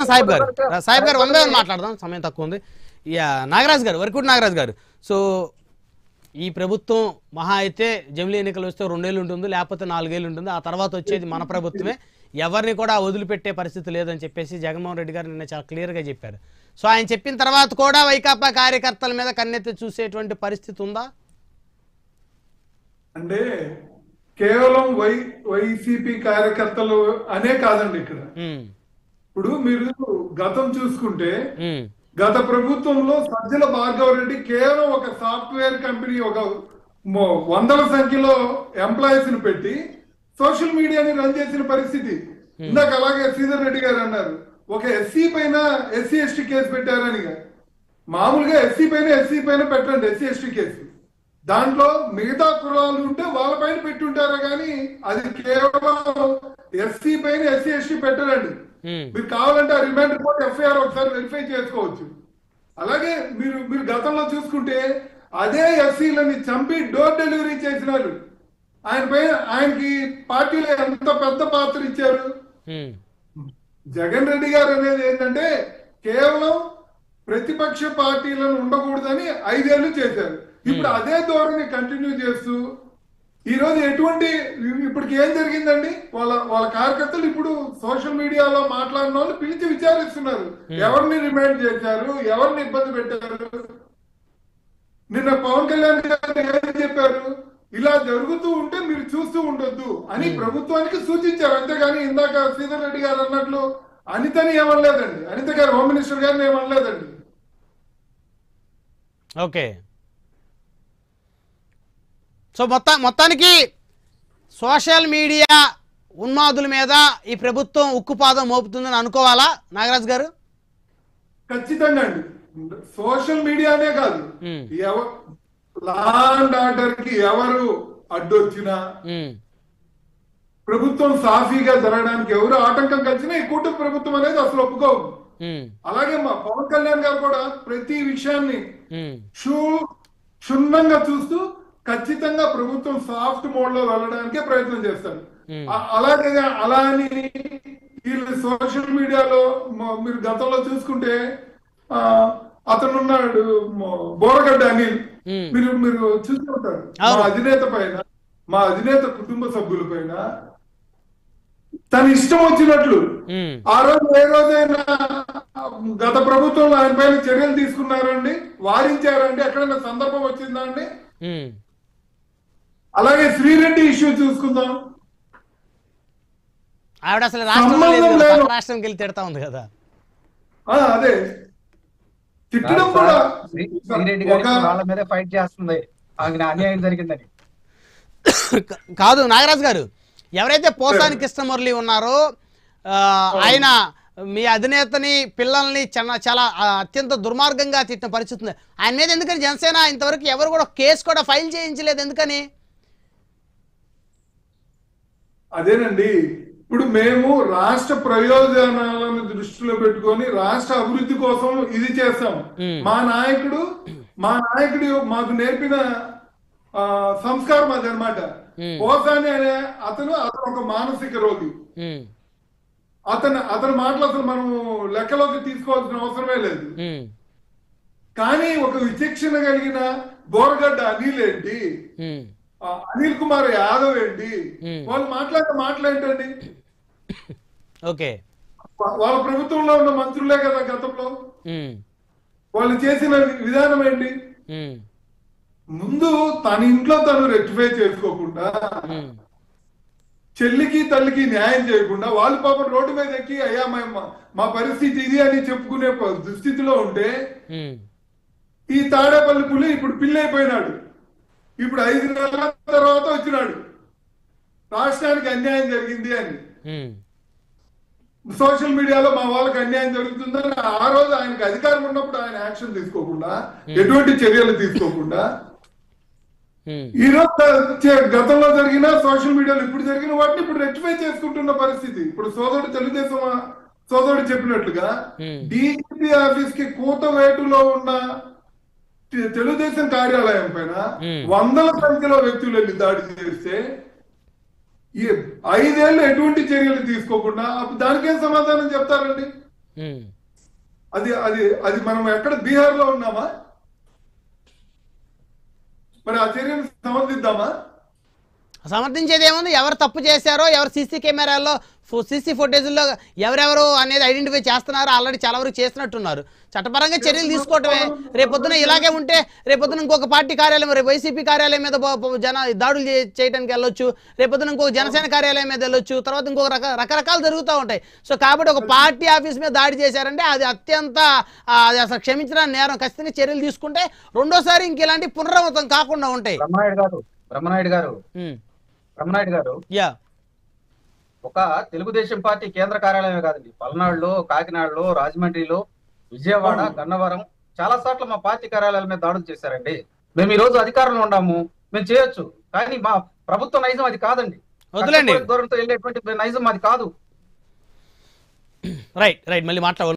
సాహిబ్ గారు సాహిబ్ గారు వందే మాట్లాడదాం సమయం తక్కువ ఉంది యా నాగరాజ్ గారు వరకుటి నాగరాజ్ గారు సో ఈ ప్రభుత్వం మహా అయితే జమిలీ ఎన్నికలు వస్తే రెండేళ్ళు ఉంటుంది లేకపోతే నాలుగేళ్ళు ఉంటుంది ఆ తర్వాత వచ్చేది మన ప్రభుత్వమే ఎవరిని కూడా వదిలిపెట్టే పరిస్థితి లేదని చెప్పేసి జగన్మోహన్ రెడ్డి గారు నిన్న చాలా క్లియర్గా చెప్పారు సో ఆయన చెప్పిన తర్వాత కూడా వైకాపా కార్యకర్తల మీద కన్నెత్తి చూసేటువంటి పరిస్థితి ఉందా అంటే కేవలం వై వైసీపీ కార్యకర్తలు అనే కాదండి ఇక్కడ ఉమ్, ఇప్పుడు మీరు గతం చూసుకుంటే ఉమ్, గత ప్రభుత్వంలో సజ్జల భార్గవ రెడ్డి కేవలం ఒక సాఫ్ట్వేర్ కంపెనీ ఒక మొ- వందల సంఖ్యలో ఎంప్లాయీస్ ని పెట్టి సోషల్ మీడియాని రన్ చేసిన పరిస్థితి ఇందాక అలాగే శ్రీధర్ రెడ్డి గారు అన్నారు ఒక ఎస్సీ పైన ఎస్సీ ఎస్టీ కేసు పెట్టారని మామూలుగా ఎస్సీ పైన ఎస్సీ పైన పెట్టండి ఎస్సీ ఎస్టీ కేసు దాంట్లో మిగతా కులాలు ఉంటే వాళ్ళ పైన పెట్టుంటారా కానీ అది కేవలం ఎస్సీ పైన ఎస్సీ ఎస్టీ పెట్టరండి ఉమ్, మీరు కావాలంటే ఆ రిమాండ్ రిపోర్ట్ ఎఫ్ఐఆర్ ఒకసారి వెరిఫై చేసుకోవచ్చు అలాగే మీరు మీరు గతంలో చూసుకుంటే అదే ఎస్సీలని చంపి డోర్ డెలివరీ చేసినారు ఆయన పైన ఆయనకి పార్టీలో ఎంత పెద్ద పాత్ర ఇచ్చారు ఉమ్, జగన్ రెడ్డి గారు అనేది ఏంటంటే కేవలం ప్రతిపక్ష పార్టీలను ఉండకూడదని ఐదేళ్లు చేశారు ఇప్పుడు అదే ధోరణి కంటిన్యూ చేస్తూ ఈ రోజు ఎటువంటి ఇప్పటికి ఏం జరిగిందండి వాళ్ళ వాళ్ళ కార్యకర్తలు ఇప్పుడు సోషల్ మీడియాలో మాట్లాడిన వాళ్ళు పిలిచి విచారిస్తున్నారు ఎవరిని రిమైండ్ చేశారు ఎవరిని ఇబ్బంది పెట్టారు నిన్న పవన్ కళ్యాణ్ గారు ఏం చెప్పారు ఇలా జరుగుతూ ఉంటే మీరు చూస్తూ ఉండొద్దు అని ప్రభుత్వానికి సూచించారు అంతేగాని ఇందాక శ్రీధర్ రెడ్డి గారు అన్నట్లు అనితని ఏమనలేదండి అనిత గారు హోమ్ మినిస్టర్ గారిని ఏమనలేదండి ఓకే సో మొత్తా మొత్తానికి సోషల్ మీడియా ఉన్మాదుల మీద ఈ ప్రభుత్వం ఉక్కుపాదం మోపుతుందని అనుకోవాలా నాగరాజ్ గారు ఖచ్చితంగా అండి సోషల్ మీడియానే కాదు ఉమ్, ఎవ లా అండ్ ఆర్డర్ కి ఎవరు అడ్డొచ్చినా ఉమ్, ప్రభుత్వం సాఫీగా జరగడానికి ఎవరు ఆటంకం కలిసినా ఈ కూటమి ప్రభుత్వం అనేది అసలు ఒప్పుకోదు ఉమ్, అలాగే మా పవన్ కళ్యాణ్ గారు కూడా ప్రతి విషయాన్ని ఉమ్, క్షు క్షుణ్ణంగా చూస్తూ ఖచ్చితంగా ప్రభుత్వం సాఫ్ట్ మోడ్ లో వెళ్ళడానికే ప్రయత్నం చేస్తారు Hmm. అ- అలాగే అలా అని వీళ్ళు సోషల్ మీడియాలో మ- మీరు గతంలో చూసుకుంటే ఆ, అతను ఉన్నాడు మ- బోరగడ్డ అనిల్ ఉమ్, మీరు మీరు చూసుకుంటారు మా అవును. అధినేత పైన మా అధినేత కుటుంబ సభ్యుల పైన తన ఇష్టం వచ్చినట్లు ఉమ్, ఆ రోజు ఏ రోజైనా గత ప్రభుత్వంలో ఆయన పైన చర్యలు తీసుకున్నారండి వారించారండి ఎక్కడైనా సందర్భం వచ్చిందా అండి ఉమ్, అలాగే శ్రీరెడ్డి ఇష్యూ చూసుకుందాం ఆవిడ అసలు రాష్ట్రంలో లేదు సంబంధం కదా, లేదు. పక్క రాష్ట్రంకి వెళ్ళి తిడతా ఉంది కదా ఆ అదే తిట్టడం కూడా శ్రీ- శ్రీరెడ్డి గారి ఒక వాళ్ళ మీద ఫైట్ చేస్తుంది ఆయన అన్యాయం జరిగిందని కా- కాదు నాగరాజు గారు ఎవరైతే పోసాని కృష్ణమురళి ఉన్నారో ఆ, ఆయన మీ అధినేతని పిల్లల్ని చాలా చాలా ఆ, అత్యంత దుర్మార్గంగా తిట్టిన పరిస్థితి ఉంది ఆయన మీద ఎందుకని జనసేన ఇంతవరకు ఎవరు కూడా కేసు కూడా ఫైల్ చేయించలేదు ఎందుకని అదేనండి ఇప్పుడు మేము రాష్ట్ర ప్రయోజనాలను దృష్టిలో పెట్టుకొని రాష్ట్ర అభివృద్ధి కోసం ఇది చేస్తాం మ్మ్. మా నాయకుడు మా నాయకుడు మాకు నేర్పిన ఆ, సంస్కారం అదనమాట మ్మ్. పోసాని అనే అతను అతను ఒక మానసిక రోగి ఉమ్, అతను అతని మాటలు అసలు మనం లెక్కలోకి తీసుకోవాల్సిన అవసరమే లేదు ఉమ్, కానీ ఒక విచక్షణ కలిగిన బోరగడ్డ అనిల్ ఏంటి ఉమ్, ఆ, అనిల్ కుమార్ యాదవ్ ఏంటి మ్మ్. వాళ్ళు మాట్లాడే మాటలు ఏంటండి ఓకే వా- వాళ్ళ ప్రభుత్వంలో ఉన్న మంత్రులే కదా గతంలో ఉమ్, వాళ్ళు చేసిన విధానం ఏంటి ఉమ్, ముందు తన ఇంట్లో తను రెక్టిఫై చేసుకోకుండా ఉమ్, చెల్లికి తల్లికి న్యాయం చేయకుండా వాళ్ళు పాపం రోడ్డు మీద ఎక్కి అయ్యా మా మా పరిస్థితి ఇది అని చెప్పుకునే ప- దుస్థితిలో ఉంటే ఉమ్, ఈ తాడేపల్లి పులి ఇప్పుడు పిల్లి అయిపోయినాడు ఇప్పుడు ఐదు నెలల తర్వాత వచ్చినాడు రాష్ట్రానికి అన్యాయం జరిగింది అని ఉమ్, సోషల్ మీడియాలో మా వాళ్ళకి అన్యాయం జరుగుతుందని ఆ రోజు ఆయనకి అధికారం ఉన్నప్పుడు ఆయన యాక్షన్ తీసుకోకుండా ఎటువంటి చర్యలు తీసుకోకుండా ఉమ్, ఈ రోజు చే- గతంలో జరిగిన సోషల్ మీడియాలో ఇప్పుడు జరిగిన వాటిని ఇప్పుడు రెక్టిఫై చేసుకుంటున్న పరిస్థితి ఇప్పుడు సోదరుడు తెలుగుదేశం సోదరుడు చెప్పినట్లుగా Hmm. డీజీపీ ఆఫీస్ కి కూతవేటులో ఉన్న తె- తెలుగుదేశం కార్యాలయం పైన Hmm. వందల సంఖ్యలో వ్యక్తులు వెళ్ళి దాడి చేస్తే ఈ ఐదేళ్లు ఎటువంటి చర్యలు తీసుకోకుండా అప్పుడు దానికేం సమాధానం చెప్తారండి ఉమ్. అది అది అది మనం ఎక్కడ బీహార్ లో ఉన్నామా మరి ఆ చర్యను సమర్థిద్దామా సమర్థించేది ఏముంది ఎవరు తప్పు చేశారో ఎవరు సీసీ కెమెరాల్లో సీసీ ఫుటేజ్లో ఎవరెవరు అనేది ఐడెంటిఫై చేస్తున్నారో ఆల్రెడీ చాలా వరకు చేసినట్టున్నారు చట్టపరంగా చర్యలు తీసుకోవటమే రేపొద్దున ఇలాగే ఉంటే రేపొద్దున ఇంకొక పార్టీ కార్యాలయం రేపు వైసీపీ కార్యాలయం మీద బో- బో- జన దాడులు చే- చేయడానికి వెళ్ళొచ్చు రేపొద్దున ఇంకొక జనసేన కార్యాలయం మీద వెళ్ళొచ్చు తర్వాత ఇంకొక రక రకరకాలు జరుగుతూ ఉంటాయి సో కాబట్టి ఒక పార్టీ ఆఫీస్ మీద దాడి చేశారంటే అది అత్యంత ఆ, అది అసలు క్షమించిన నేరం ఖచ్చితంగా చర్యలు తీసుకుంటే రెండోసారి ఇంక ఇలాంటి పునరావృతం కాకుండా ఉంటాయి బ్రహ్మనాయుడు గారు బ్రహ్మనాయుడు గారు ఉమ్. బ్రహ్మనాయుడు గారు యా ఒక తెలుగుదేశం పార్టీ కేంద్ర కార్యాలయమే కాదండి పల్నాడులో కాకినాడలో రాజమండ్రిలో విజయవాడ గన్నవరం చాలా చోట్ల మా పార్టీ కార్యాలయాల మీద దాడులు చేశారండి మేము ఈ రోజు అధికారంలో ఉన్నాము మేము చేయొచ్చు కానీ మా ప్రభుత్వ నైజం అది కాదండి వదిలేండి దూరంతో వెళ్ళేటువంటి నైజం అది కాదు రైట్ రైట్ మళ్ళీ మాట్లాడ